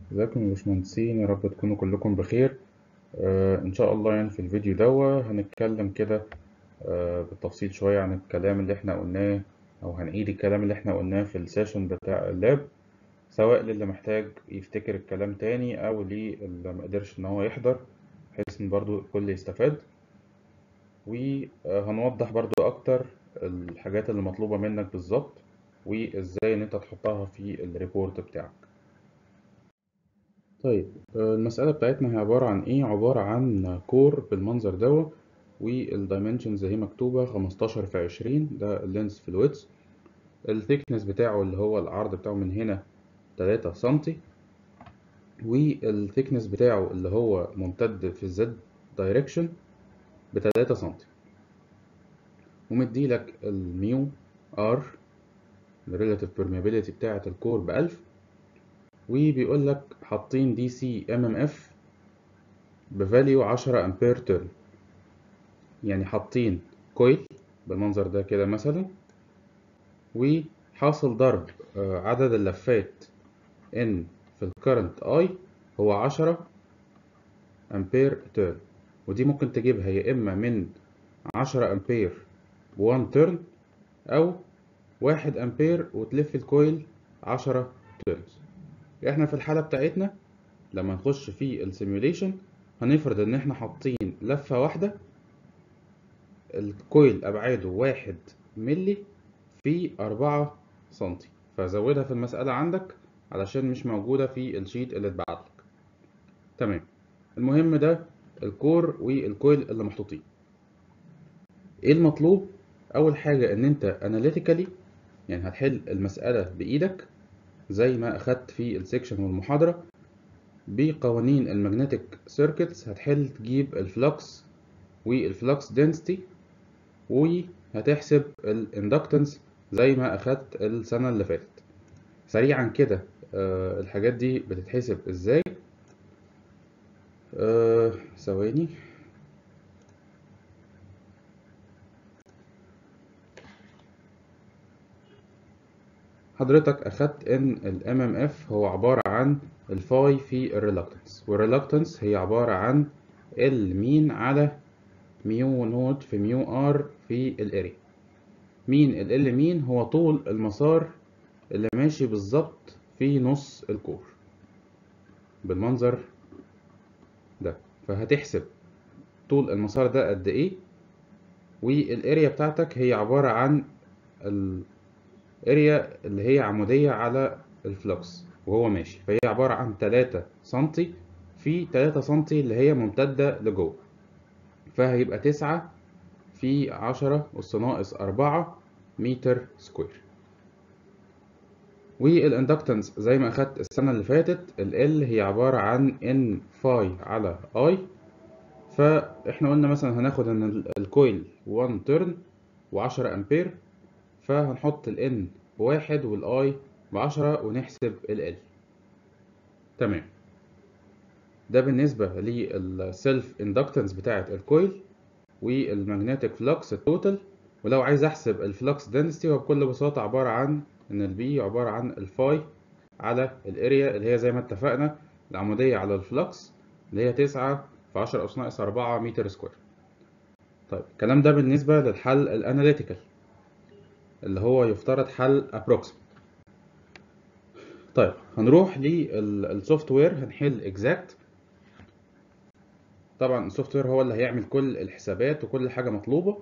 ازيكم يا باشمهندسين يا رب تكونوا كلكم بخير آه ان شاء الله يعني في الفيديو دوا هنتكلم كده آه بالتفصيل شوية عن الكلام اللي احنا قلناه او هنعيد الكلام اللي احنا قلناه في السيشن بتاع اللاب سواء للي محتاج يفتكر الكلام تاني او للي مقدرش ان هو يحضر بحيث ان برضو الكل يستفاد وهنوضح برضو اكتر الحاجات اللي مطلوبة منك بالظبط وازاي ان انت تحطها في الريبورت بتاعك طيب المسألة بتاعتنا هي عبارة عن إيه؟ عبارة عن كور بالمنظر دوا والدايمنشنز هي مكتوبة خمستاشر في عشرين ده اللينس في الويدز الثيكنس بتاعه اللي هو العرض بتاعه من هنا تلاتة سنتي والثيكنس بتاعه اللي هو ممتد في الزد دايركشن بتلاتة سنتي ومديلك الميو ار الريلاتيف بيرميابيليتي بتاعة الكور بألف وبيقول لك حاطين دي سي ام ام اف بفاليو 10 امبير تيرن يعني حاطين كويل بالمنظر ده كده مثلا وحاصل ضرب عدد اللفات ان في الكرنت اي هو 10 امبير تيرن ودي ممكن تجيبها يا اما من 10 امبير ب 1 تيرن او 1 امبير وتلف الكويل 10 تيرنز احنا في الحالة بتاعتنا لما نخش في السيميوليشن هنفرض ان احنا حاطين لفة واحدة الكويل ابعاده واحد ملي في اربعة سنتي فزودها في المسألة عندك علشان مش موجودة في الشيت اللي اتبعتلك تمام المهم ده الكور والكويل اللي محطوطين ايه المطلوب اول حاجة ان انت اناليتيكالي يعني هتحل المسألة بايدك زي ما أخدت في السكشن والمحاضرة بقوانين المagnetic سيركتس هتحل تجيب الفلكس والفلكس density وهتحسب الاندكتنس زي ما أخدت السنة اللي فاتت سريعا كده أه الحاجات دي بتتحسب ازاي أه ثواني حضرتك أخدت إن ال MMF هو عبارة عن الفاي في الريلكتنس والريلكتنس هي عبارة عن المين على ميو نوت في ميو ار في الاريا مين ال ال مين هو طول المسار اللي ماشي بالظبط في نص الكور بالمنظر ده فهتحسب طول المسار ده قد ايه والاريا بتاعتك هي عبارة عن ال اريا اللي هي عمودية على الفلكس وهو ماشي فهي عبارة عن 3 سنتي في 3 سنتي اللي هي ممتدة لجوه فهيبقى 9 في 10 أس ناقص 4 متر سكوير والاندكتنس زي ما أخدت السنة اللي فاتت ال L هي عبارة عن N فاي على I فإحنا قلنا مثلا هناخد إن الكويل 1 تيرن و10 أمبير فهنحط ال N بواحد وال I بعشرة ونحسب ال L تمام ده بالنسبة للسيلف اندكتنس بتاعة الكويل والمagnetic فلكس التوتال ولو عايز احسب الفلكس density هو بكل بساطة عبارة عن ان البي عبارة عن الفاي على الاريا اللي هي زي ما اتفقنا العمودية على الفلكس اللي هي تسعة في عشرة أس ناقص أربعة متر سكوير طيب الكلام ده بالنسبة للحل الاناليتيكال اللي هو يفترض حل approximate طيب هنروح للسوفت وير هنحل exact طبعا السوفت وير هو اللي هيعمل كل الحسابات وكل حاجة مطلوبة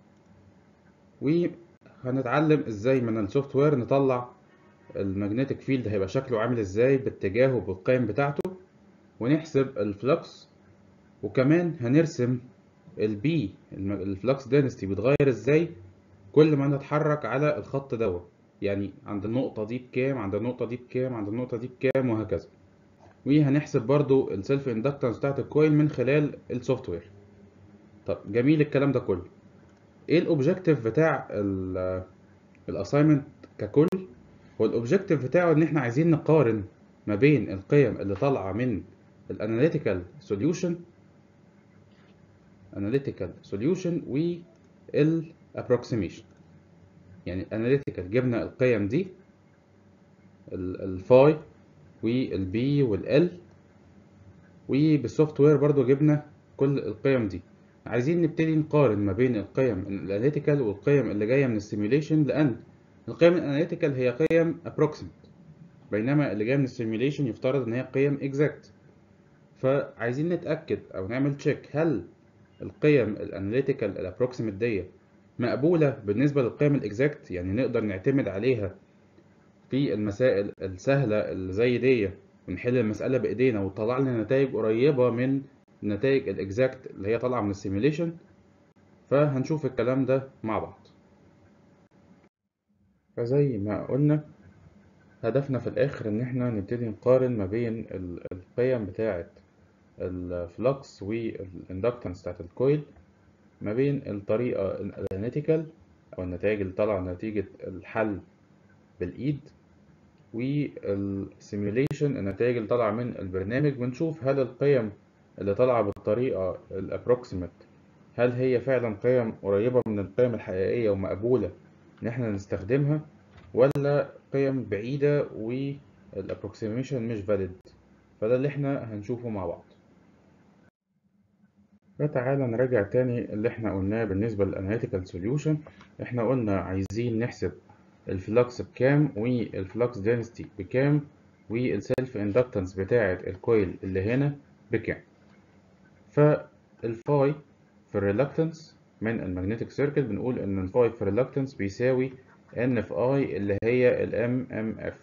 وهنتعلم ازاي من السوفت وير نطلع المagnetic فيلد هيبقى شكله عامل ازاي باتجاهه وبالقيم بتاعته ونحسب الفلكس وكمان هنرسم البي الفلكس density بيتغير ازاي كل ما نتحرك على الخط دوت يعني عند النقطة دي بكام عند النقطة دي بكام عند النقطة دي بكام وهكذا وهنحسب برضو السيلف اندكتنس بتاعت الكويل من خلال السوفت وير طب جميل الكلام ده كله ايه الاوبجيكتيف بتاع الاساينمنت ككل هو الاوبجيكتيف بتاعه ان احنا عايزين نقارن ما بين القيم اللي طالعه من الاناليتيكال سوليوشن اناليتيكال سوليوشن وال approximation يعني analytical جبنا القيم دي الفاي والبي والال وبالسوفت وير برضو جبنا كل القيم دي عايزين نبتدي نقارن ما بين القيم الاناليتيكال والقيم اللي جايه من السيميوليشن لان القيم الاناليتيكال هي قيم approximate بينما اللي جايه من السيميوليشن يفترض ان هي قيم exact فعايزين نتاكد او نعمل تشيك هل القيم الاناليتيكال الابروكسيمت دي مقبوله بالنسبه للقيم الاكزاكت يعني نقدر نعتمد عليها في المسائل السهله اللي زي دي ونحل المساله بايدينا وتطلع لنا نتائج قريبه من النتائج الاكزاكت اللي هي طالعه من السيميوليشن فهنشوف الكلام ده مع بعض فزي ما قلنا هدفنا في الاخر ان احنا نبتدي نقارن ما بين القيم بتاعه الفلكس والاندكتنس بتاعت الكويل ما بين الطريقة الاناليتيكال أو النتائج اللي طالعة نتيجة الحل بالإيد والسيميوليشن النتائج اللي طالعة من البرنامج ونشوف هل القيم اللي طالعة بالطريقة الابروكسيمت هل هي فعلا قيم قريبة من القيم الحقيقية ومقبولة إن احنا نستخدمها ولا قيم بعيدة والابروكسيميشن مش فاليد فده اللي احنا هنشوفه مع بعض فتعالى نراجع تاني اللي احنا قلناه بالنسبة للاناليتيكال سوليوشن احنا قلنا عايزين نحسب الفلكس بكام والفلكس دينستي بكام والسيلف اندكتنس بتاعة الكويل اللي هنا بكام فالفاي في الريلكتنس من المagnetic سيركل بنقول ان الفاي في الريلكتنس بيساوي ان في اي اللي هي الام ام اف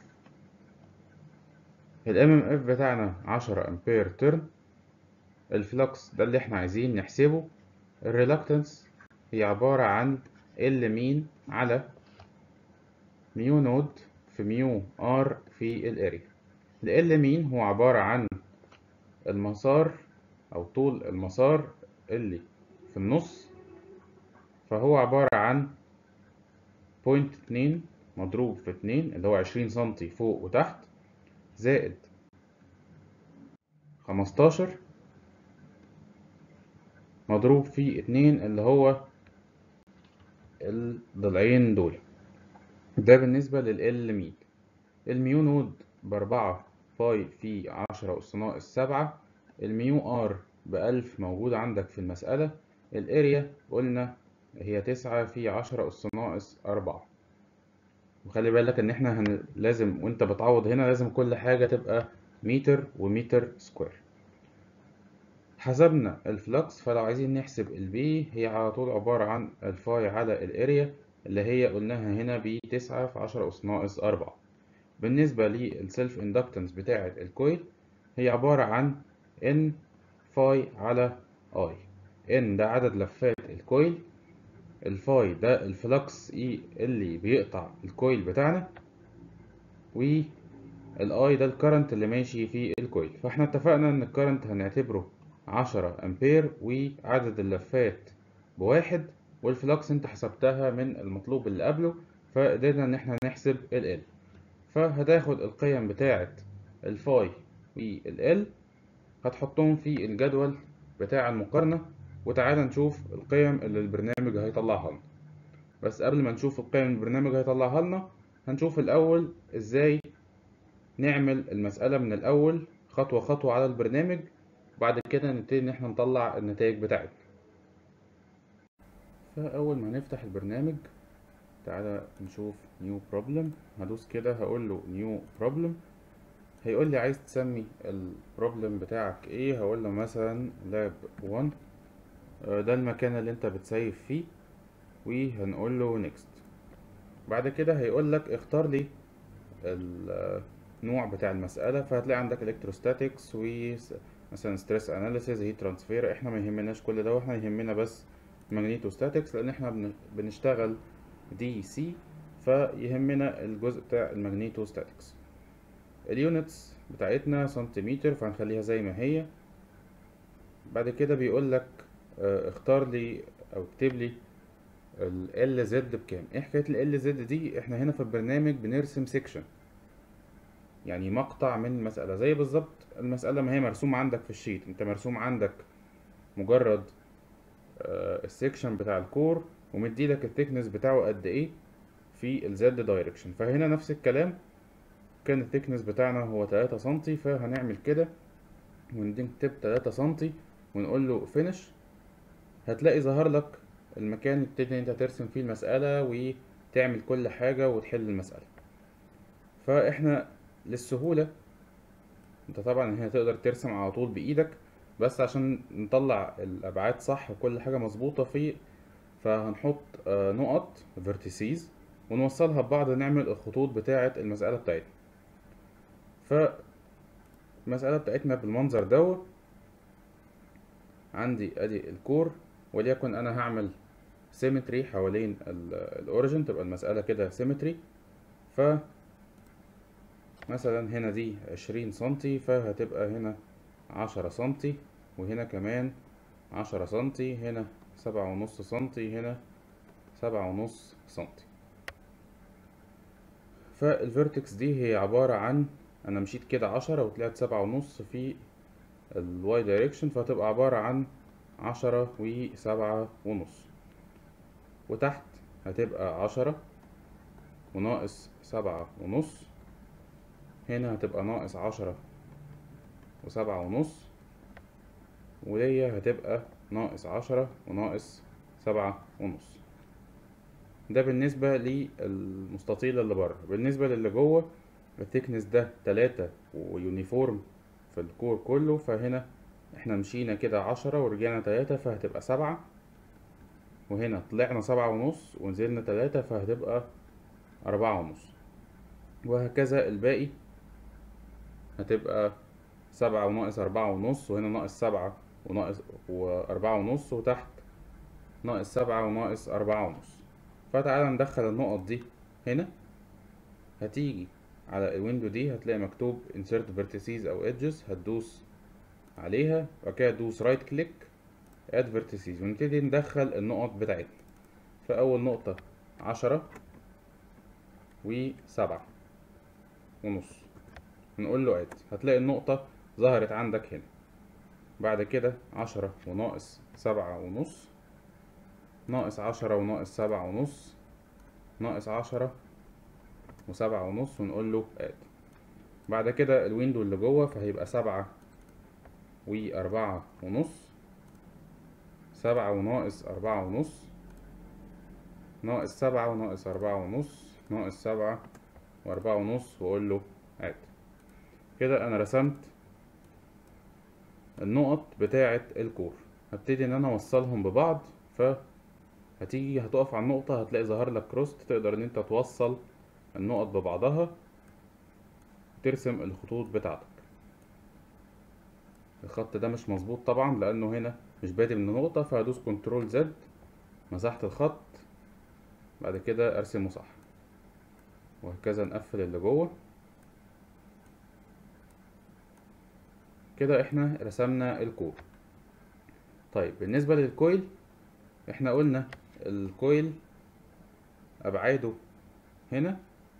الام ام اف بتاعنا 10 امبير ترن الفلكس ده اللي احنا عايزين نحسبه الريلكتنس هي عبارة عن ال مين على ميو نود في ميو ار في الاريا ال مين هو عبارة عن المسار او طول المسار اللي في النص فهو عبارة عن بوينت اتنين مضروب في اتنين اللي هو عشرين سنتي فوق وتحت زائد خمستاشر مضروب في اتنين اللي هو الضلعين دول ده بالنسبة لل ميد الميو نود بأربعة باي في عشرة أس ناقص سبعة الميو ار بألف موجود عندك في المسألة الاريا قلنا هي تسعة في عشرة أس ناقص أربعة وخلي بالك إن احنا هن... لازم وانت بتعوض هنا لازم كل حاجة تبقى متر ومتر سكوير حسبنا الفلكس فلو عايزين نحسب البي هي على طول عبارة عن الفاي على الاريا اللي هي قلناها هنا بتسعة في عشرة أس ناقص أربعة بالنسبة للسيلف اندكتنس بتاعة الكويل هي عبارة عن ان فاي على اي ان ده عدد لفات الكويل الفاي ده الفلكس اي اللي بيقطع الكويل بتاعنا والاي ده الكرنت اللي ماشي في الكويل فاحنا اتفقنا ان الكرنت هنعتبره عشرة أمبير وعدد اللفات بواحد والفلكس انت حسبتها من المطلوب اللي قبله فقدرنا ان احنا نحسب ال L فهتاخد القيم بتاعة الفاي وال L هتحطهم في الجدول بتاع المقارنة وتعالى نشوف القيم اللي البرنامج هيطلعها لنا بس قبل ما نشوف القيم اللي البرنامج هيطلعها لنا هنشوف الأول ازاي نعمل المسألة من الأول خطوة خطوة على البرنامج وبعد كده نبتدي ان احنا نطلع النتائج بتاعتنا فاول ما نفتح البرنامج تعالى نشوف نيو بروبلم هدوس كده هقول له نيو بروبلم هيقول لي عايز تسمي البروبلم بتاعك ايه هقول له مثلا لاب 1 ده المكان اللي انت بتسيف فيه وهنقول له نيكست بعد كده هيقول لك اختار لي النوع بتاع المسألة فهتلاقي عندك الكتروستاتيكس و مثلا ستريس اناليسيز هي ترانسفير احنا ما يهمناش كل ده واحنا يهمنا بس ماجنيتوستاتيكس لان احنا بنشتغل دي سي فيهمنا الجزء بتاع الماجنيتوستاتيكس اليونتس بتاعتنا سنتيمتر فهنخليها زي ما هي بعد كده بيقول لك اه اختار لي او اكتب لي ال زد بكام ايه حكايه ال زد دي احنا هنا في البرنامج بنرسم سيكشن يعني مقطع من المسألة زي بالظبط المسألة ما هي مرسومة عندك في الشيت انت مرسوم عندك مجرد آه السيكشن بتاع الكور ومديلك التكنس بتاعه قد ايه في الزد دايركشن فهنا نفس الكلام كان التكنس بتاعنا هو تلاتة سنتي فهنعمل كده ونكتب تلاتة سنتي ونقول له فينش هتلاقي ظهر لك المكان اللي تبتدي انت ترسم فيه المسألة وتعمل كل حاجة وتحل المسألة فاحنا للسهولة انت طبعا هنا تقدر ترسم على طول بايدك بس عشان نطلع الابعاد صح وكل حاجة مظبوطة فيه فهنحط آه، نقط فيرتيسيز ونوصلها ببعض نعمل الخطوط بتاعة المسألة بتاعتنا فالمسألة بتاعتنا بالمنظر دو عندي ادي الكور وليكن انا هعمل سيمتري حوالين الاوريجن تبقى المسألة كده سيمتري ف مثلا هنا دي عشرين سنتي فهتبقى هنا عشرة سنتي وهنا كمان عشرة سنتي هنا سبعة ونص سنتي هنا سبعة ونص سنتي فالفيرتكس دي هي عبارة عن أنا مشيت كده عشرة وطلعت سبعة ونص في الواي دايركشن فهتبقى عبارة عن عشرة وسبعة ونص وتحت هتبقى عشرة وناقص سبعة ونص هنا هتبقى ناقص عشرة وسبعة ونص وليا هتبقى ناقص عشرة وناقص سبعة ونص ده بالنسبة للمستطيل اللي بره بالنسبة للي جوه التكنس ده تلاتة ويونيفورم في الكور كله فهنا احنا مشينا كده عشرة ورجعنا تلاتة فهتبقى سبعة وهنا طلعنا سبعة ونص ونزلنا تلاتة فهتبقى أربعة ونص وهكذا الباقي هتبقى سبعة وناقص أربعة ونص وهنا ناقص سبعة وناقص وأربعة ونص وتحت ناقص سبعة وناقص أربعة ونص فتعالى ندخل النقط دي هنا هتيجي على الويندو دي هتلاقي مكتوب insert vertices أو edges هتدوس عليها وبعد كده تدوس رايت كليك add vertices ونبتدي ندخل النقط بتاعتنا فأول نقطة عشرة وسبعة ونص نقول له اد هتلاقي النقطة ظهرت عندك هنا بعد كده عشرة وناقص سبعة ونص ناقص عشرة وناقص سبعة ونص ناقص عشرة وسبعة ونص ونقول له اد بعد كده الويندو اللي جوه فهيبقى سبعة وأربعة ونص سبعة وناقص أربعة ونص ناقص سبعة وناقص أربعة ونص ناقص سبعة وأربعة ونص وأقول له اد كده أنا رسمت النقط بتاعة الكور هبتدي إن أنا أوصلهم ببعض فهتيجي هتقف على النقطة هتلاقي ظهر لك كروست تقدر إن أنت توصل النقط ببعضها ترسم الخطوط بتاعتك الخط ده مش مظبوط طبعا لأنه هنا مش بادئ من نقطة فهدوس كنترول زد مسحت الخط بعد كده أرسمه صح وهكذا نقفل اللي جوه كده احنا رسمنا الكور طيب بالنسبة للكويل احنا قلنا الكويل ابعاده هنا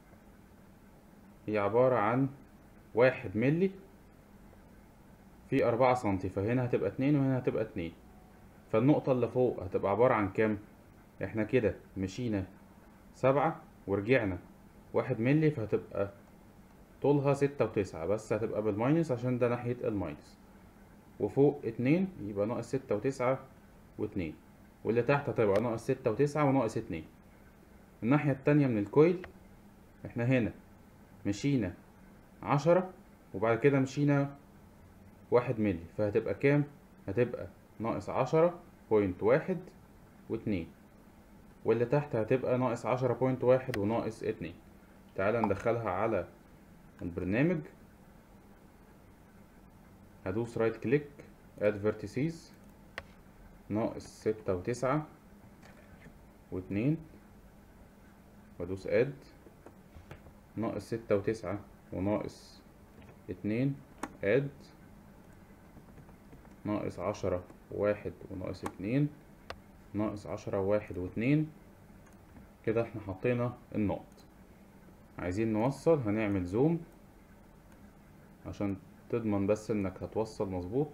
هي عبارة عن واحد ملي في أربعة سنتي فهنا هتبقى اتنين وهنا هتبقى اتنين فالنقطة اللي فوق هتبقى عبارة عن كام احنا كده مشينا سبعة ورجعنا واحد ملي فهتبقى طولها ستة وتسعة بس هتبقى بالماينس عشان ده ناحية الماينس وفوق اتنين يبقى ناقص ستة وتسعة واتنين واللي تحت هتبقى ناقص ستة وتسعة وناقص اتنين الناحية التانية من الكويل احنا هنا مشينا عشرة وبعد كده مشينا واحد ملي فهتبقى كام؟ هتبقى ناقص عشرة بوينت واحد واتنين واللي تحت هتبقى ناقص عشرة بوينت واحد وناقص اتنين تعالى ندخلها على البرنامج هدوس رايت كليك اد فيرتيسيز ناقص ستة وتسعة واتنين وادوس اد ناقص ستة وتسعة وناقص اتنين اد ناقص عشرة واحد وناقص اتنين ناقص عشرة واحد واتنين كده احنا حطينا النقط عايزين نوصل هنعمل زوم عشان تضمن بس انك هتوصل مظبوط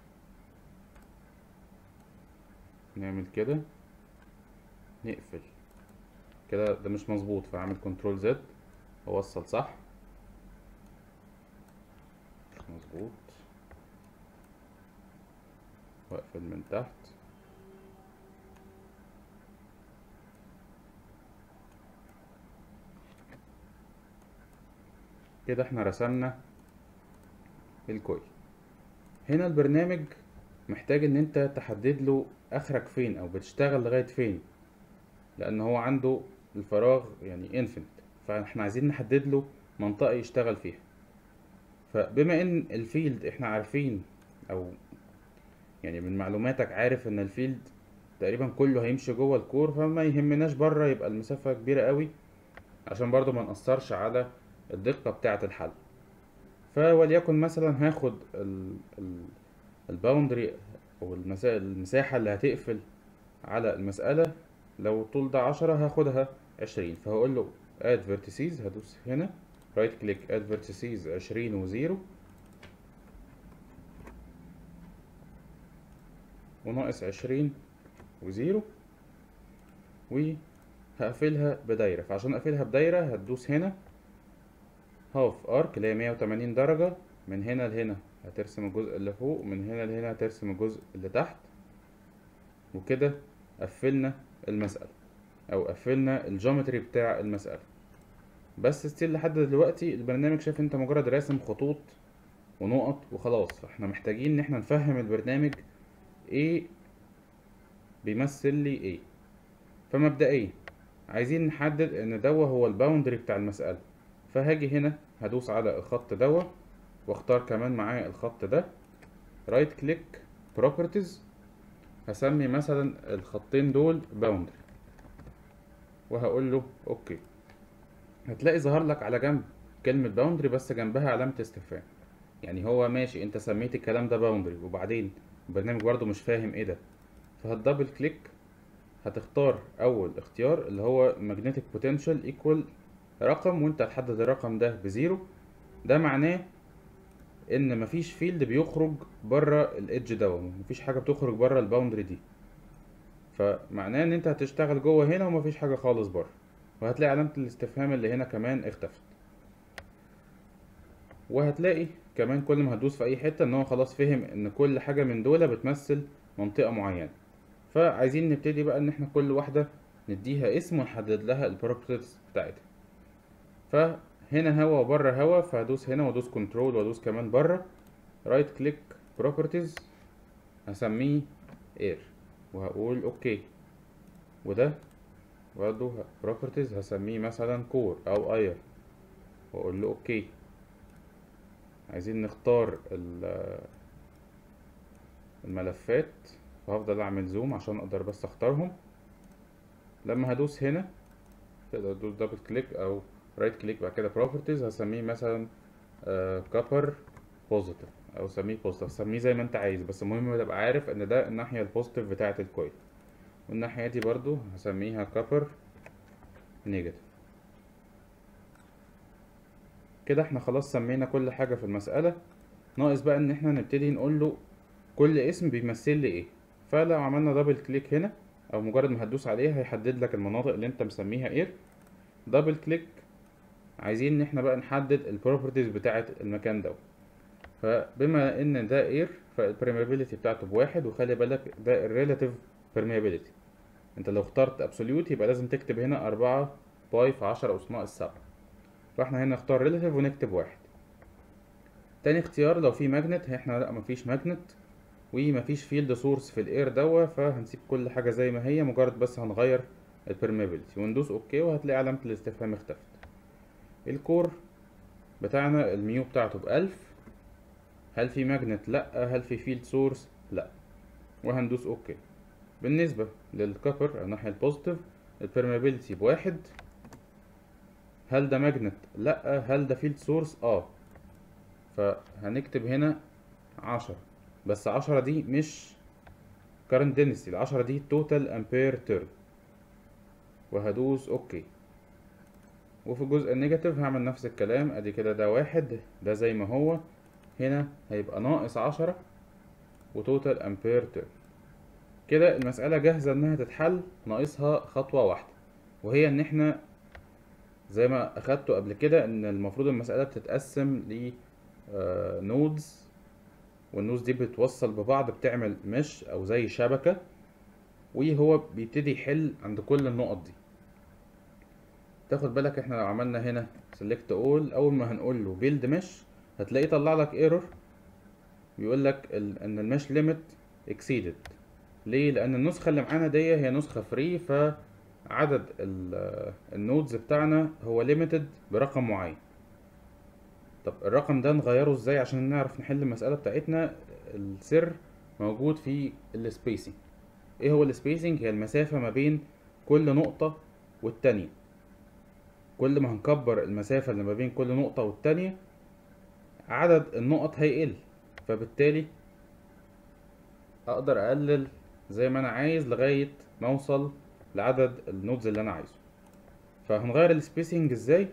نعمل كده نقفل كده ده مش مظبوط فاعمل كنترول زد اوصل صح مظبوط واقفل من تحت كده احنا رسمنا الكويل هنا البرنامج محتاج ان انت تحدد له اخرك فين او بتشتغل لغاية فين لان هو عنده الفراغ يعني انفينيت فاحنا عايزين نحدد له منطقة يشتغل فيها فبما ان الفيلد احنا عارفين او يعني من معلوماتك عارف ان الفيلد تقريبا كله هيمشي جوه الكور فما يهمناش بره يبقى المسافة كبيرة قوي عشان برضو ما نأثرش على الدقة بتاعة الحل فوليكن مثلا هاخد الباوندري او المساحة اللي هتقفل على المسألة لو الطول ده عشرة هاخدها عشرين فهقول له add vertices هدوس هنا رايت كليك add vertices عشرين وزيرو وناقص عشرين وزيرو وهقفلها بدايرة فعشان اقفلها بدايرة هتدوس هنا هاف ارك اللي هي مية وتمانين درجة من هنا لهنا هترسم الجزء اللي فوق ومن هنا لهنا هترسم الجزء اللي تحت وكده قفلنا المسألة او قفلنا الجيومتري بتاع المسألة بس ستيل لحد دلوقتي البرنامج شايف انت مجرد راسم خطوط ونقط وخلاص فاحنا محتاجين ان احنا نفهم البرنامج ايه بيمثل لي ايه فمبدئيا عايزين نحدد ان دوا هو الباوندري بتاع المسألة فهاجي هنا هدوس على الخط دوا واختار كمان معاه الخط ده رايت كليك بروبرتيز هسمي مثلا الخطين دول باوندري وهقول له اوكي هتلاقي ظهر لك على جنب كلمة باوندري بس جنبها علامة استفهام يعني هو ماشي انت سميت الكلام ده باوندري وبعدين البرنامج برضو مش فاهم ايه ده فهتدبل كليك هتختار اول اختيار اللي هو magnetic potential equal رقم وانت هتحدد الرقم ده بزيرو ده معناه ان مفيش فيلد بيخرج بره الايدج ده مفيش حاجه بتخرج بره الباوندري دي فمعناه ان انت هتشتغل جوه هنا ومفيش حاجه خالص بره وهتلاقي علامه الاستفهام اللي هنا كمان اختفت وهتلاقي كمان كل ما هتدوس في اي حته ان هو خلاص فهم ان كل حاجه من دول بتمثل منطقه معينه فعايزين نبتدي بقى ان احنا كل واحده نديها اسم ونحدد لها البروبرتيز بتاعتها فهنا هوا وبره هوا فهدوس هنا وادوس كنترول وادوس كمان بره رايت كليك بروبرتيز هسميه اير وهقول اوكي وده برضه بروبرتيز هسميه مثلا كور او اير واقول له اوكي عايزين نختار الملفات وهفضل اعمل زوم عشان اقدر بس اختارهم لما هدوس هنا تقدر تدوس دبل كليك او رايت كليك بعد كده بروبرتيز هسميه مثلا كابر بوزيتيف او سميه بوزيتيف سميه زي ما انت عايز بس المهم تبقى عارف ان ده الناحيه البوزيتيف بتاعه الكويل والناحيه دي برضو هسميها كابر نيجاتيف كده احنا خلاص سمينا كل حاجه في المساله ناقص بقى ان احنا نبتدي نقول له كل اسم بيمثل لي ايه فلو عملنا دبل كليك هنا او مجرد ما هتدوس عليه هيحدد لك المناطق اللي انت مسميها اير دبل كليك عايزين ان احنا بقى نحدد البروبرتيز بتاعه المكان ده فبما ان ده اير فالبرميابيليتي بتاعته بواحد وخلي بالك ده الريلاتيف برميابيليتي انت لو اخترت ابسوليوت يبقى لازم تكتب هنا أربعة باي في عشرة أس ناقص سبعة فاحنا هنا نختار ريلاتيف ونكتب واحد تاني اختيار لو في ماجنت احنا لا مفيش ماجنت ومفيش فيلد سورس في الاير دوا فهنسيب كل حاجة زي ما هي مجرد بس هنغير البرميابيليتي وندوس اوكي وهتلاقي علامة الاستفهام اختفت الكور بتاعنا الميو بتاعته بألف هل في ماجنت لأ هل في فيلد سورس لأ وهندوس اوكي بالنسبة للكبر الناحية البوزيتيف البرميابيليتي بواحد هل ده ماجنت لأ هل ده فيلد سورس اه فهنكتب هنا عشرة بس عشرة دي مش current density العشرة دي total ampere turn وهدوس اوكي وفي الجزء النيجاتيف هعمل نفس الكلام ادي كده ده واحد ده زي ما هو هنا هيبقى ناقص عشرة وتوتال امبير تيرن كده المسألة جاهزة انها تتحل ناقصها خطوة واحدة وهي ان احنا زي ما اخدته قبل كده ان المفروض المسألة بتتقسم ل نودز والنوز دي بتوصل ببعض بتعمل مش او زي شبكة وهو بيبتدي يحل عند كل النقط دي تاخد بالك احنا لو عملنا هنا select all اول ما هنقول له build mesh هتلاقيه طلع لك ايرور بيقول لك ال- ان المش ليميت exceeded ليه لان النسخه اللي معانا دي هي نسخه فري فعدد ال- النودز بتاعنا هو limited برقم معين طب الرقم ده نغيره ازاي عشان نعرف نحل المساله بتاعتنا السر موجود في السبيسنج ايه هو السبيسنج هي المسافه ما بين كل نقطه والتانية كل ما هنكبر المسافة اللي ما بين كل نقطة والتانية عدد النقط هيقل فبالتالي اقدر اقلل زي ما انا عايز لغاية ما اوصل لعدد النودز اللي انا عايزه فهنغير السبيسنج ازاي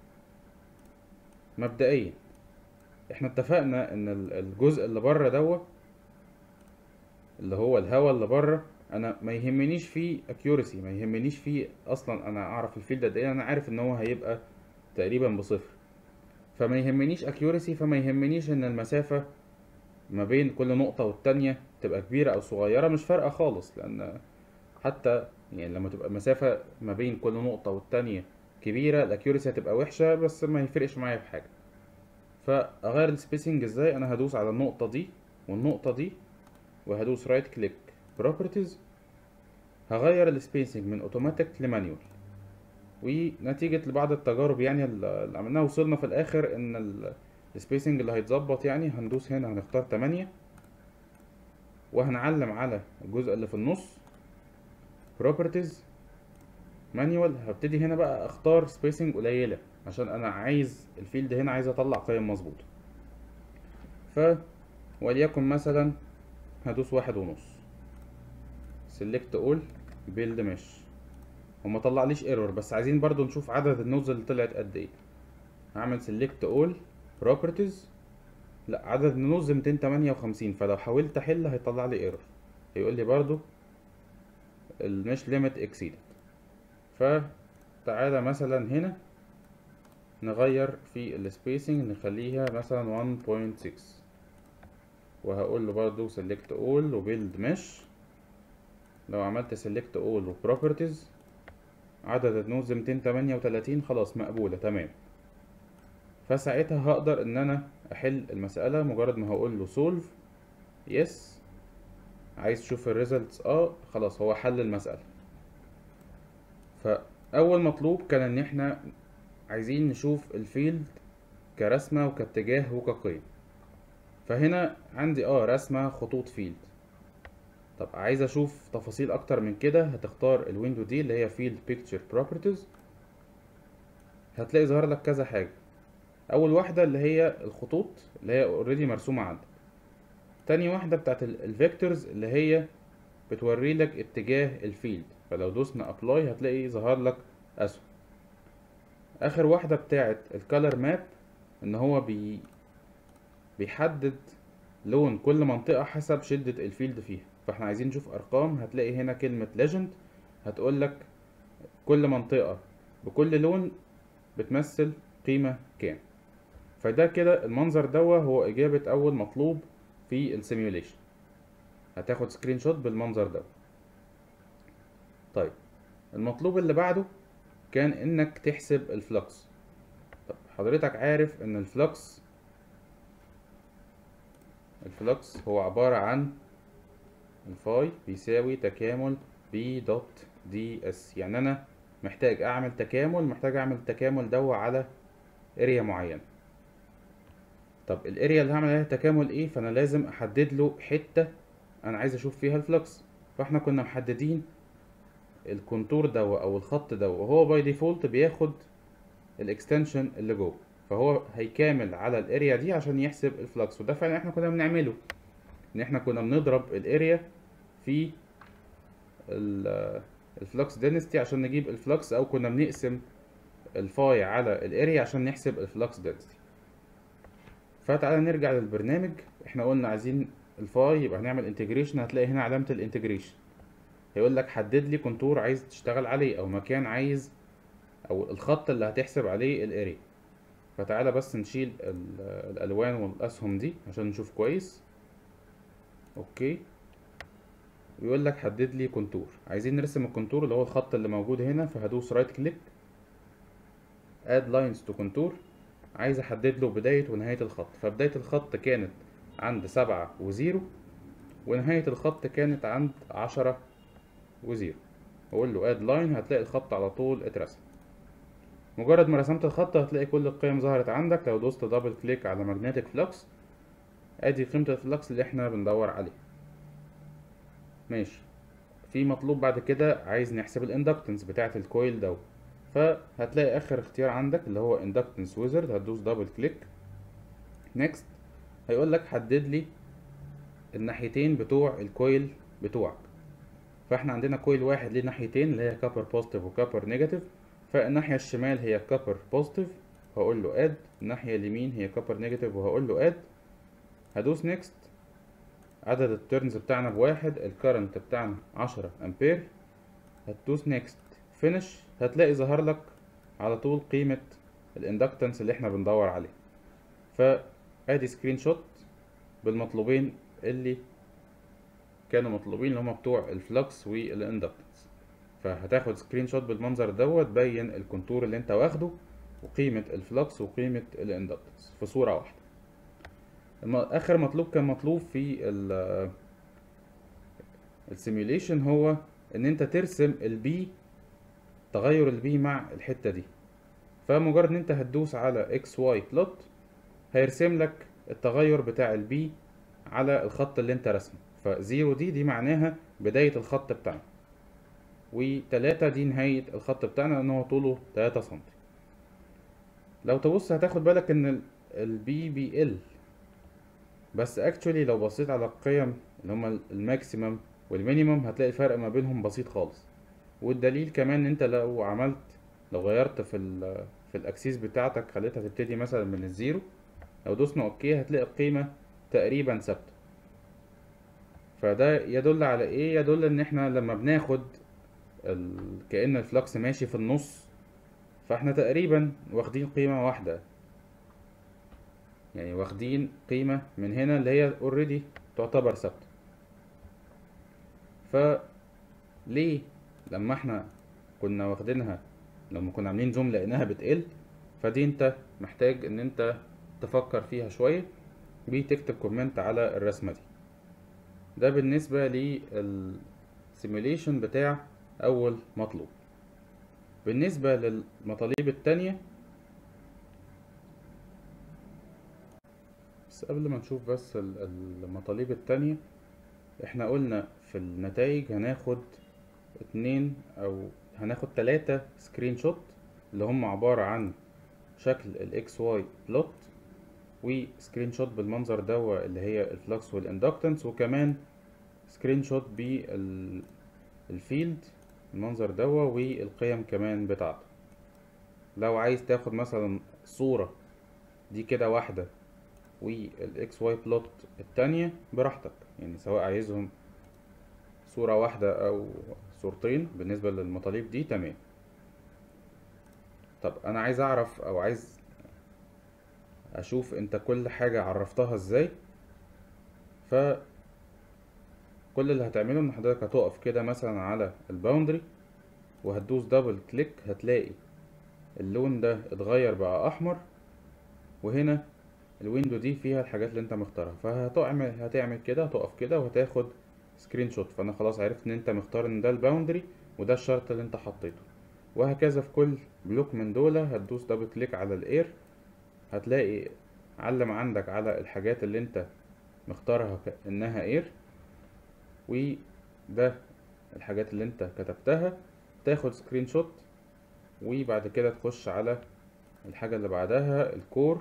مبدئيا احنا اتفقنا ان ال- الجزء اللي بره دوت اللي هو الهواء اللي بره انا ما يهمنيش فيه accuracy ما يهمنيش فيه اصلا انا اعرف الفيلد قد ايه انا عارف ان هو هيبقى تقريبا بصفر فما يهمنيش accuracy فما يهمنيش ان المسافة ما بين كل نقطة والتانية تبقى كبيرة او صغيرة مش فارقة خالص لان حتى يعني لما تبقى المسافة ما بين كل نقطة والتانية كبيرة الاكيورسي هتبقى وحشة بس ما يفرقش معايا في حاجة فاغير السبيسنج ازاي انا هدوس على النقطة دي والنقطة دي وهدوس رايت كليك بروبرتيز هغير السبيسنج من اوتوماتيك لمانيوال ونتيجة لبعض التجارب يعني اللي عملناها وصلنا في الاخر ان السبيسنج اللي هيتظبط يعني هندوس هنا هنختار 8 وهنعلم على الجزء اللي في النص بروبرتيز مانيوال هبتدي هنا بقى اختار سبيسنج قليلة عشان انا عايز الفيلد هنا عايز اطلع قيم مظبوطة ف وليكن مثلا هدوس واحد ونص select all build mesh وما طلعليش ايرور بس عايزين برضو نشوف عدد النودز اللي طلعت قد ايه هعمل select all properties لا عدد النودز 258 فلو حاولت احل هيطلع لي ايرور هيقول لي برضو المش ليميت exceeded فتعالى مثلا هنا نغير في السبيسنج نخليها مثلا 1.6 وهقول له برضو select all و build mesh لو عملت select all و properties عدد النودز 238 خلاص مقبولة تمام فساعتها هقدر ان انا احل المسألة مجرد ما هقول له solve yes عايز تشوف الريزلتس اه خلاص هو حل المسألة فاول مطلوب كان ان احنا عايزين نشوف الفيلد كرسمة وكاتجاه وكقيم فهنا عندي اه رسمة خطوط فيلد طب عايز اشوف تفاصيل اكتر من كده هتختار الويندو دي اللي هي فيلد بيكتشر بروبرتيز هتلاقي ظهر لك كذا حاجة اول واحدة اللي هي الخطوط اللي هي اوريدي مرسومة عندك تاني واحدة بتاعت الفيكتورز اللي هي بتوري لك اتجاه الفيلد فلو دوسنا ابلاي هتلاقي ظهر لك اسهم اخر واحدة بتاعت الكالر ماب ان هو بي بيحدد لون كل منطقة حسب شدة الفيلد فيها فاحنا عايزين نشوف ارقام هتلاقي هنا كلمة legend هتقول لك كل منطقة بكل لون بتمثل قيمة كام فده كده المنظر دوا هو اجابة اول مطلوب في السيميوليشن هتاخد سكرين شوت بالمنظر ده طيب المطلوب اللي بعده كان انك تحسب الفلكس طب حضرتك عارف ان الفلكس الفلكس هو عبارة عن الفاي بيساوي تكامل بي دوت دي اس يعني انا محتاج اعمل تكامل محتاج اعمل تكامل دو على اريا معينة طب الاريا اللي هعمل عليها تكامل ايه فانا لازم احدد له حتة انا عايز اشوف فيها الفلكس فاحنا كنا محددين الكونتور دو او الخط دو وهو باي ديفولت بياخد الاكستنشن اللي جوه فهو هيكامل على الاريا دي عشان يحسب الفلكس وده فعلا احنا كنا بنعمله ان احنا كنا بنضرب الاريا في الفلكس دينستي عشان نجيب الفلكس او كنا بنقسم الفاي على الاريا عشان نحسب الفلكس دينستي فتعالى نرجع للبرنامج احنا قلنا عايزين الفاي يبقى هنعمل انتجريشن هتلاقي هنا علامة الانتجريشن هيقول لك حدد لي كونتور عايز تشتغل عليه او مكان عايز او الخط اللي هتحسب عليه الاريا فتعالى بس نشيل الالوان والاسهم دي عشان نشوف كويس اوكي ويقول لك حدد لي كونتور عايزين نرسم الكونتور اللي هو الخط اللي موجود هنا فهدوس رايت كليك اد لاينز تو كونتور عايز احدد له بداية ونهاية الخط فبداية الخط كانت عند سبعة وزيرو ونهاية الخط كانت عند عشرة وزيرو اقول له اد لاين هتلاقي الخط على طول اترسم مجرد ما رسمت الخط هتلاقي كل القيم ظهرت عندك لو دوست دبل كليك على ماجنتيك فلكس ادي قيمة الفلكس اللي احنا بندور عليه ماشي في مطلوب بعد كده عايز نحسب الاندكتنس بتاعة الكويل ده فهتلاقي اخر اختيار عندك اللي هو اندكتنس ويزرد هتدوس دبل كليك نيكست هيقول لك حدد لي الناحيتين بتوع الكويل بتوعك فاحنا عندنا كويل واحد ليه ناحيتين اللي هي كابر بوزيتيف وكابر نيجاتيف فالناحية الشمال هي كابر بوزيتيف هقول له اد الناحية اليمين هي كابر نيجاتيف وهقول له اد هدوس نيكست عدد التيرنز بتاعنا بواحد الكرنت بتاعنا عشرة امبير هتدوس نيكست فينش هتلاقي ظهر لك على طول قيمة الاندكتنس اللي احنا بندور عليه فادي سكرين شوت بالمطلوبين اللي كانوا مطلوبين اللي هما بتوع الفلكس والاندكتنس فهتاخد سكرين شوت بالمنظر دوت بين الكونتور اللي انت واخده وقيمة الفلكس وقيمة الاندكتنس في صورة واحدة الم- اخر مطلوب كان مطلوب في السيميوليشن هو ان انت ترسم البي تغير البي مع الحتة دي فمجرد ان انت هتدوس على اكس واي بلوت هيرسم لك التغير بتاع البي على الخط اللي انت رسمه فزيرو دي دي معناها بداية الخط بتاعنا وتلاتة دي نهاية الخط بتاعنا لان هو طوله تلاتة سنتي لو تبص هتاخد بالك ان البي بي ال بس اكشولي لو بصيت على القيم اللي هما الماكسيمم والمينيمم هتلاقي الفرق ما بينهم بسيط خالص والدليل كمان ان انت لو عملت لو غيرت في ال في الاكسيس بتاعتك خليتها تبتدي مثلا من الزيرو لو دوسنا اوكي هتلاقي القيمة تقريبا ثابتة فده يدل على ايه يدل ان احنا لما بناخد ال... كأن الفلكس ماشي في النص فاحنا تقريبا واخدين قيمة واحدة يعني واخدين قيمة من هنا اللي هي اوريدي تعتبر ثابتة فليه لما احنا كنا واخدينها لما كنا عاملين زوم لقيناها بتقل فدي انت محتاج ان انت تفكر فيها شوية وتكتب كومنت على الرسمة دي ده بالنسبة للسيميوليشن بتاع أول مطلوب بالنسبة للمطالب التانية بس قبل ما نشوف بس ال- المطالب التانية احنا قلنا في النتائج هناخد اتنين او هناخد تلاتة سكرين شوت اللي هم عبارة عن شكل الاكس واي بلوت وسكرين شوت بالمنظر دوا اللي هي الفلكس والاندكتنس وكمان سكرين شوت بالفيلد المنظر دوا والقيم كمان بتاعته لو عايز تاخد مثلا صورة دي كده واحدة والاكس واي بلوت التانية براحتك يعني سواء عايزهم صورة واحدة او صورتين بالنسبة للمطالب دي تمام طب انا عايز اعرف او عايز اشوف انت كل حاجة عرفتها ازاي ف كل اللي هتعمله ان حضرتك هتقف كده مثلا على الباوندري وهتدوس دبل كليك هتلاقي اللون ده اتغير بقى احمر وهنا الويندو دي فيها الحاجات اللي انت مختارها فهتعمل هتعمل كده هتقف كده وهتاخد سكرين شوت فانا خلاص عرفت ان انت مختار ان ده الباوندري وده الشرط اللي انت حطيته وهكذا في كل بلوك من دول هتدوس دبل كليك على الاير هتلاقي علم عندك على الحاجات اللي انت مختارها انها اير وده الحاجات اللي انت كتبتها تاخد سكرين شوت وبعد كده تخش على الحاجة اللي بعدها الكور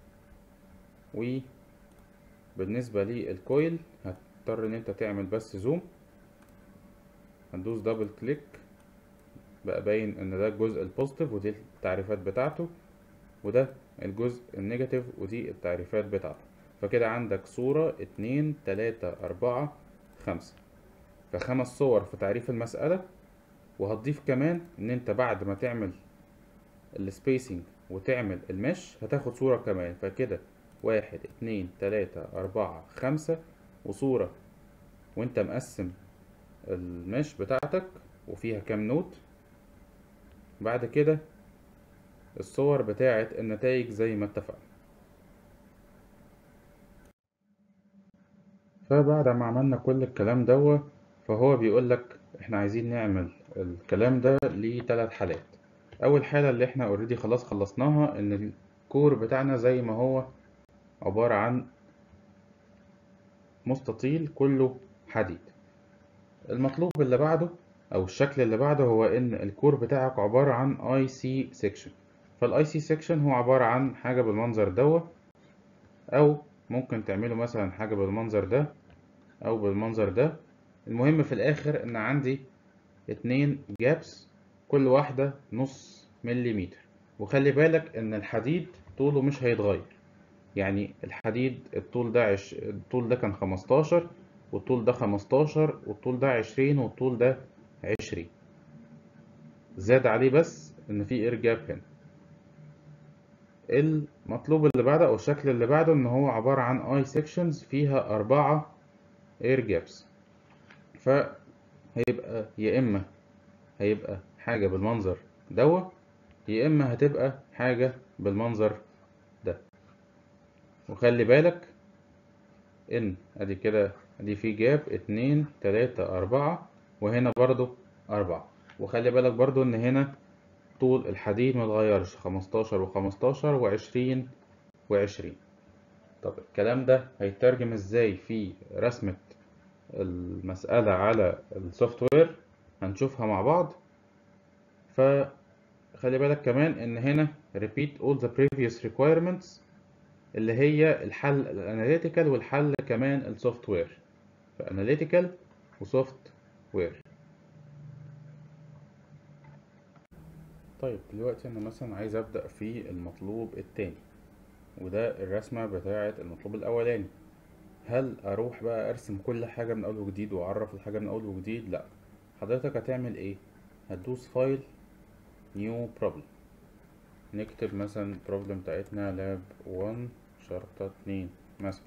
وبالنسبة للكويل هتضطر ان انت تعمل بس زوم هندوس دبل كليك بقى باين ان ده الجزء البوزيتيف ودي التعريفات بتاعته وده الجزء النيجاتيف ودي التعريفات بتاعته فكده عندك صورة اتنين تلاتة أربعة خمسة فخمس صور في تعريف المسألة وهتضيف كمان ان انت بعد ما تعمل السبيسنج وتعمل المش هتاخد صورة كمان فكده واحد اتنين تلاتة أربعة خمسة وصورة وانت مقسم المش بتاعتك وفيها كام نوت بعد كده الصور بتاعت النتائج زي ما اتفقنا فبعد ما عملنا كل الكلام دوا فهو بيقول لك احنا عايزين نعمل الكلام ده لثلاث حالات اول حالة اللي احنا اوريدي خلاص خلصناها ان الكور بتاعنا زي ما هو عبارة عن مستطيل كله حديد المطلوب اللي بعده او الشكل اللي بعده هو ان الكور بتاعك عبارة عن اي سي سيكشن فالاي سي سيكشن هو عبارة عن حاجة بالمنظر دوا او ممكن تعمله مثلا حاجة بالمنظر ده او بالمنظر ده المهم في الاخر ان عندي اتنين جابس كل واحدة نص مليمتر وخلي بالك ان الحديد طوله مش هيتغير يعني الحديد الطول ده عش... الطول ده كان خمستاشر والطول ده خمستاشر والطول ده عشرين والطول ده عشرين زاد عليه بس ان في اير جاب هنا المطلوب اللي بعده او الشكل اللي بعده ان هو عبارة عن اي سيكشنز فيها اربعة اير جابس فهيبقى يا اما هيبقى حاجة بالمنظر دوا يا اما هتبقى حاجة بالمنظر ده وخلي بالك ان ادي كده ادي في جاب اتنين تلاتة اربعة وهنا برضو أربعة وخلي بالك برضو إن هنا طول الحديد متغيرش خمستاشر وخمستاشر وعشرين وعشرين طب الكلام ده هيترجم ازاي في رسمة المسألة على السوفت وير هنشوفها مع بعض فخلي بالك كمان ان هنا repeat all the previous requirements اللي هي الحل الاناليتيكال والحل كمان السوفت وير فاناليتيكال وسوفت وير طيب دلوقتي انا مثلا عايز ابدا في المطلوب التاني وده الرسمه بتاعه المطلوب الاولاني هل اروح بقى ارسم كل حاجه من اول وجديد واعرف الحاجه من اول وجديد لا حضرتك هتعمل ايه هتدوس فايل نيو بروبلم نكتب مثلا بروبلم بتاعتنا لاب 1 شرطة 2 مثلا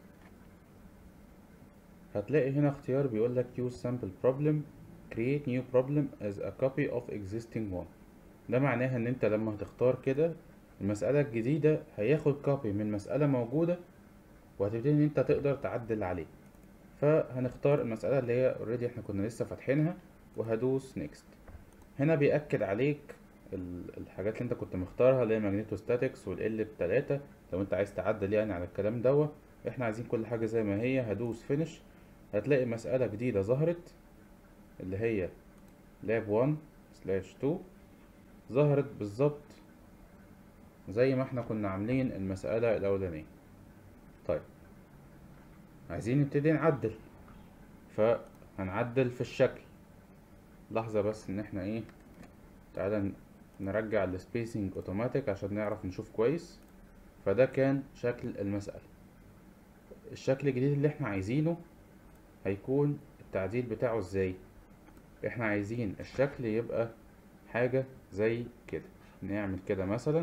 هتلاقي هنا اختيار بيقول لك use sample problem create new problem as a copy of existing one ده معناها ان انت لما هتختار كده المسألة الجديدة هياخد كوبي من مسألة موجودة وهتبتدي ان انت تقدر تعدل عليه فهنختار المسألة اللي هي اوريدي احنا كنا لسه فاتحينها وهدوس next هنا بيأكد عليك الحاجات اللي انت كنت مختارها اللي هي ماجنيتوستاتكس والال بتلاتة لو انت عايز تعدل يعني على الكلام دوا احنا عايزين كل حاجة زي ما هي هدوس فينش هتلاقي مسألة جديدة ظهرت اللي هي لاب 1 سلاش 2 ظهرت بالظبط زي ما احنا كنا عاملين المسألة الأولانية طيب عايزين نبتدي نعدل فهنعدل في الشكل لحظة بس ان احنا ايه تعالى نرجع السبيسنج اوتوماتيك عشان نعرف نشوف كويس فده كان شكل المسألة الشكل الجديد اللي احنا عايزينه هيكون التعديل بتاعه ازاي احنا عايزين الشكل يبقى حاجة زي كده نعمل كده مثلا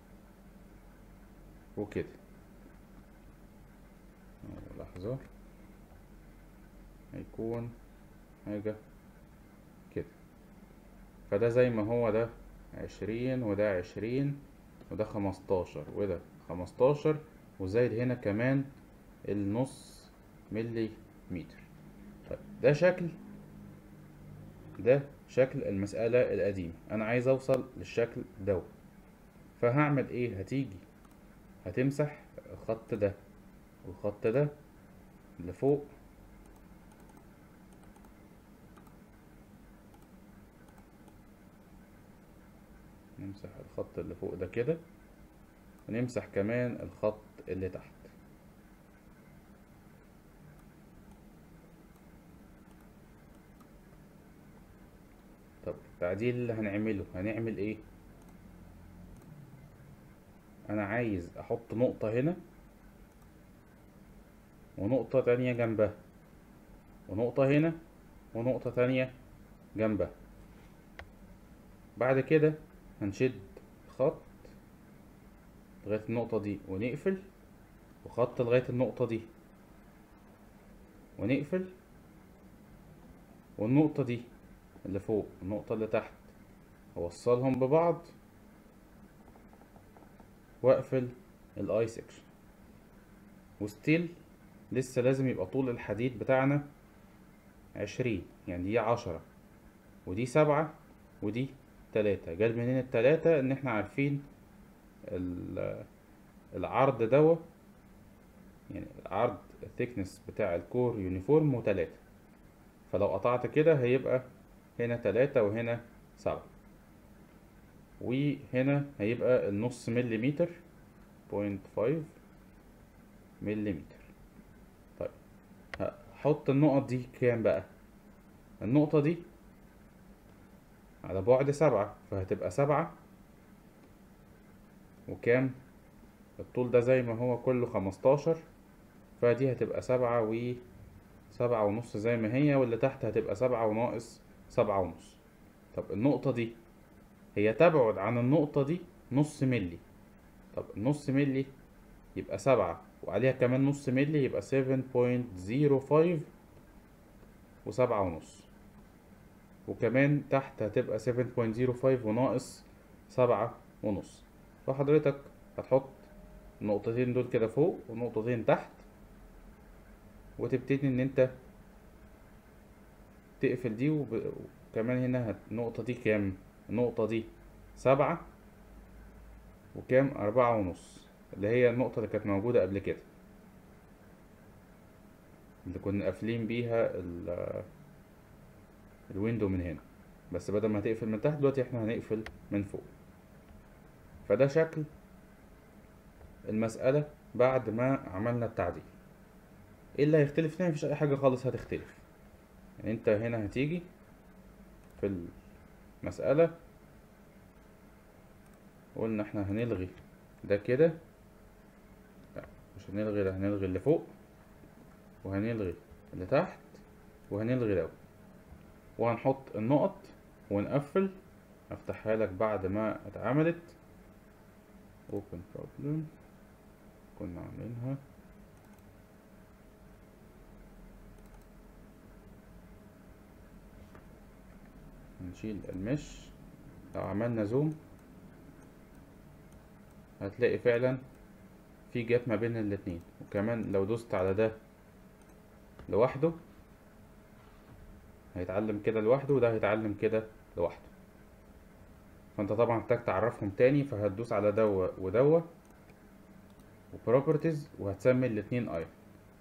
وكده لحظة هيكون حاجة كده فده زي ما هو ده عشرين وده عشرين وده خمستاشر وده خمستاشر وزايد هنا كمان النص ملي متر طيب ده شكل ده شكل المسألة القديمة أنا عايز أوصل للشكل ده فهعمل إيه هتيجي هتمسح الخط ده والخط ده لفوق نمسح الخط اللي فوق ده كده ونمسح كمان الخط اللي تحت طب التعديل اللي هنعمله هنعمل ايه انا عايز احط نقطة هنا ونقطة تانية جنبها ونقطة هنا ونقطة تانية جنبها بعد كده هنشد خط لغاية النقطة دي ونقفل وخط لغاية النقطة دي ونقفل والنقطة دي اللي فوق النقطة اللي تحت اوصلهم ببعض واقفل الاي سكشن وستيل لسه لازم يبقى طول الحديد بتاعنا عشرين يعني دي عشرة ودي سبعة ودي تلاتة جاب منين التلاتة ان احنا عارفين ال- العرض دوا يعني العرض الثيكنس بتاع الكور يونيفورم وتلاتة فلو قطعت كده هيبقى هنا تلاتة وهنا سبعة وهنا هيبقى النص مليمتر بوينت فايف مليمتر طيب هحط النقط دي كام بقى النقطة دي على بعد سبعة فهتبقى سبعة وكام الطول ده زي ما هو كله خمستاشر فدي هتبقى سبعة و سبعة ونص زي ما هي واللي تحت هتبقى سبعة وناقص سبعة ونص طب النقطة دي هي تبعد عن النقطة دي نص ملي طب النص ملي يبقى سبعة وعليها كمان نص ملي يبقى سيفن بوينت زيرو فايف وسبعة ونص وكمان تحت هتبقى سيفن بوينت زيرو فايف وناقص سبعة ونص فحضرتك هتحط النقطتين دول كده فوق ونقطتين تحت وتبتدي ان انت تقفل دي وب... وكمان هنا هت... النقطة دي كام النقطة دي سبعة وكام أربعة ونص اللي هي النقطة اللي كانت موجودة قبل كده اللي كنا قافلين بيها ال... الويندو من هنا بس بدل ما هتقفل من تحت دلوقتي احنا هنقفل من فوق فده شكل المسألة بعد ما عملنا التعديل ايه اللي هيختلف هنا مفيش اي حاجة خالص هتختلف يعني انت هنا هتيجي في المسألة قلنا احنا هنلغي ده كده لا مش هنلغي ده هنلغي اللي فوق وهنلغي اللي تحت وهنلغي ده وهنحط النقط ونقفل افتحها لك بعد ما اتعملت open problem كنا عاملينها نشيل المش لو عملنا زوم هتلاقي فعلا في جاب ما بين الاتنين وكمان لو دوست على ده لوحده هيتعلم كده لوحده وده هيتعلم كده لوحده فانت طبعا محتاج تعرفهم تاني فهتدوس على دوا ودوا وبروبرتيز وهتسمي الاتنين اي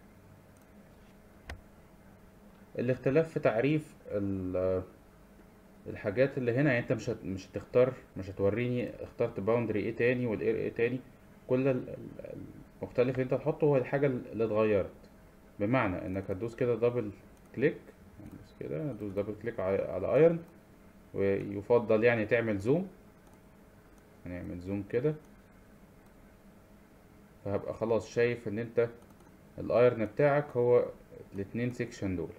الاختلاف في تعريف الحاجات اللي هنا يعني انت مش هت... مش هتختار مش هتوريني اخترت باوندري ايه تاني والاير ايه تاني كل المختلف اللي انت هتحطه هو الحاجة اللي اتغيرت بمعنى انك هتدوس كده دبل كليك هندوس كده هتدوس دبل كليك على ايرن ويفضل يعني تعمل زوم هنعمل زوم كده فهبقى خلاص شايف ان انت الايرن بتاعك هو الاتنين سيكشن دول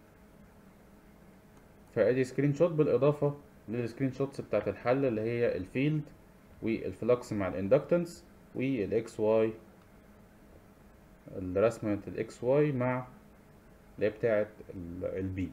فادي سكرين شوت بالاضافه للسكرين شوتس بتاعت الحل اللي هي الفيلد والفلكس مع الاندكتنس والاكس واي الرسمه الاكس واي مع اللي هي بتاعت البي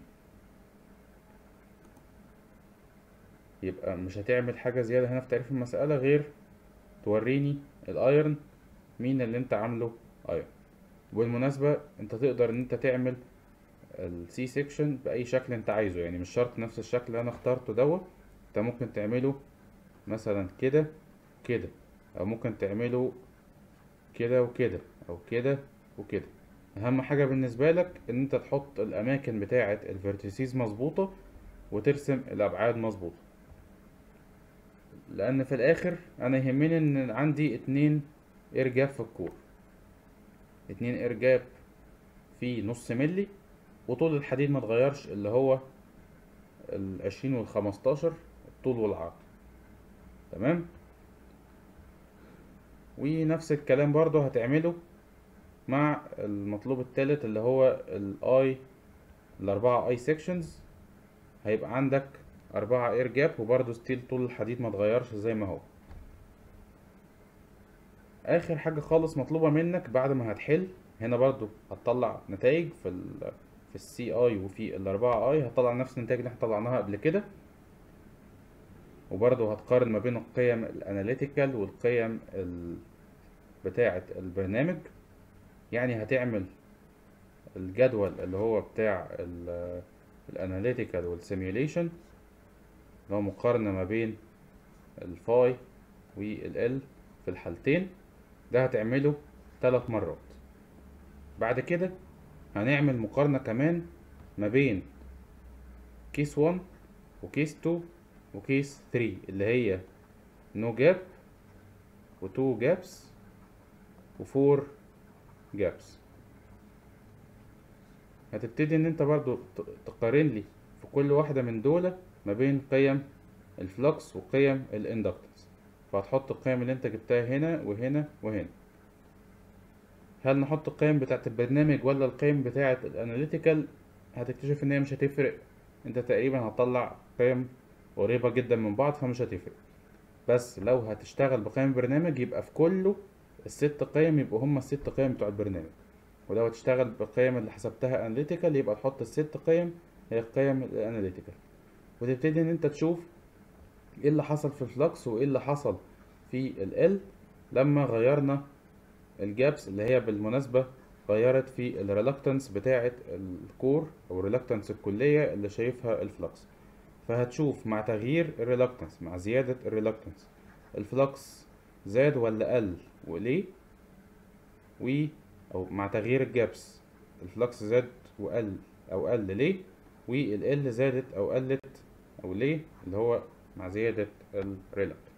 يبقى مش هتعمل حاجه زياده هنا في تعريف المساله غير توريني الايرن مين اللي انت عامله ايرن وبالمناسبه انت تقدر ان انت تعمل السي سيكشن باي شكل انت عايزه يعني مش شرط نفس الشكل اللي انا اخترته دوت انت ممكن تعمله مثلا كده كده او ممكن تعمله كده وكده او كده وكده اهم حاجه بالنسبه لك ان انت تحط الاماكن بتاعه الفيرتيسيز مظبوطه وترسم الابعاد مظبوطه لان في الاخر انا يهمني ان عندي اتنين اير جاب في الكور اتنين اير جاب في نص ملي وطول الحديد ما اتغيرش اللي هو العشرين والخمستاشر الطول والعرض تمام ونفس الكلام برضو هتعمله مع المطلوب التالت اللي هو الاي الاربعة اي سيكشنز هيبقى عندك اربعة اير جاب وبرضو ستيل طول الحديد ما اتغيرش زي ما هو اخر حاجة خالص مطلوبة منك بعد ما هتحل هنا برضو هتطلع نتائج في في السي اي وفي الأربعة اي هتطلع نفس النتائج اللي احنا طلعناها قبل كده وبرضه هتقارن ما بين القيم الاناليتيكال والقيم ال... بتاعة البرنامج يعني هتعمل الجدول اللي هو بتاع الاناليتيكال والسيميوليشن اللي هو مقارنة ما بين الفاي والال في الحالتين ده هتعمله ثلاث مرات بعد كده هنعمل مقارنة كمان ما بين كيس 1 وكيس 2 وكيس 3 اللي هي نو جاب و2 جابس و4 جابس هتبتدي ان انت برضو تقارن لي في كل واحدة من دول ما بين قيم الفلكس وقيم الاندكتنس فهتحط القيم اللي انت جبتها هنا وهنا وهنا هل نحط القيم بتاعت البرنامج ولا القيم بتاعت الاناليتيكال هتكتشف ان هي مش هتفرق انت تقريبا هتطلع قيم قريبة جدا من بعض فمش هتفرق بس لو هتشتغل بقيم برنامج يبقى في كله الست قيم يبقوا هما الست قيم بتوع البرنامج ولو هتشتغل بالقيم اللي حسبتها اناليتيكال يبقى تحط الست قيم هي القيم الاناليتيكال وتبتدي ان انت تشوف ايه اللي حصل في الفلكس وايه اللي حصل في ال لما غيرنا الجابس اللي هي بالمناسبة غيرت في الريلكتنس بتاعة الكور او الريلكتنس الكلية اللي شايفها الفلكس فهتشوف مع تغيير الريلكتنس مع زيادة الريلكتنس الفلكس زاد ولا قل وليه و او مع تغيير الجابس الفلكس زاد وقل او قل ليه والال زادت او قلت او ليه اللي هو مع زيادة الريلكتنس